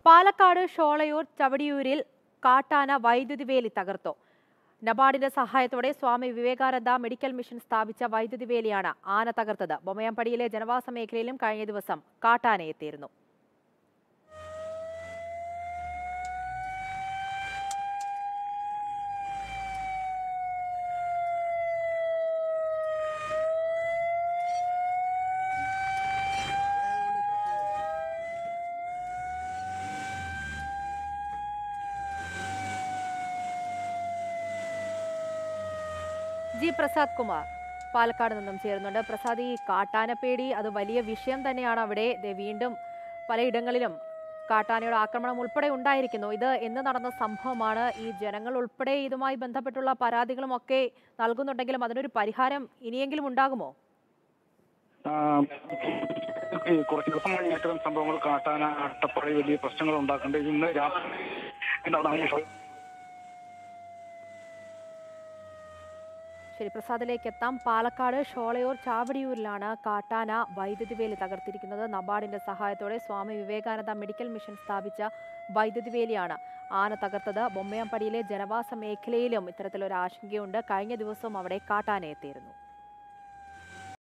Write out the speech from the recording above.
പാലക്കാട് ഷോളയൂർ ചവടിയൂരിൽ കാട്ടാന വൈദ്യുതി വേലി തകർത്തു നബാർഡിന്റെ സഹായത്തോടെ സ്വാമി വിവേകാനന്ദ മെഡിക്കൽ മിഷൻ സ്ഥാപിച്ച വൈദ്യുതി വേലിയാണ് ആന തകർത്തത് ബൊമ്മയമ്പടിയിലെ ജനവാസ മേഖലയിലും കഴിഞ്ഞ ദിവസം കാട്ടാന എത്തിയിരുന്നു ജി പ്രസാദ് കുമാർ പാലക്കാട് നിന്നും ചേരുന്നുണ്ട് പ്രസാദ് ഈ കാട്ടാനപ്പേടി അത് വലിയ വിഷയം തന്നെയാണ് അവിടെ ദേ വീണ്ടും പലയിടങ്ങളിലും കാട്ടാനയുടെ ആക്രമണം ഉൾപ്പെടെ ഉണ്ടായിരിക്കുന്നു ഇത് എന്ന് നടന്ന സംഭവമാണ് ഈ ജനങ്ങൾ ഉൾപ്പെടെ ഇതുമായി ബന്ധപ്പെട്ടുള്ള പരാതികളും ഒക്കെ നൽകുന്നുണ്ടെങ്കിലും അതിനൊരു പരിഹാരം ഇനിയെങ്കിലും ഉണ്ടാകുമോ ആ, ഈ കുറച്ച് ദിവസമായി ഇത്തരം സംഭവങ്ങൾ കാട്ടാന അട്ടപ്പട വലിയ പ്രശ്നങ്ങൾ ഉണ്ടാക്കുന്നുണ്ട് ഇന്ന് രാത്രി എന്താണ് ശരി പ്രസാദിലേക്ക് എത്താം പാലക്കാട് ഷോളയൂർ ചാവടിയൂരിലാണ് കാട്ടാന വൈദ്യുതി വേലി തകർത്തിരിക്കുന്നത് നബാർഡിന്റെ സഹായത്തോടെ സ്വാമി വിവേകാനന്ദ മെഡിക്കൽ മിഷൻ സ്ഥാപിച്ച വൈദ്യുതി വേലിയാണ് ആന തകർത്തത് ബൊമ്മയാമ്പടിയിലെ ജനവാസ മേഖലയിലും ഇത്തരത്തിലൊരു ആശങ്കയുണ്ട് കഴിഞ്ഞ ദിവസവും അവിടെ കാട്ടാന എത്തിയിരുന്നു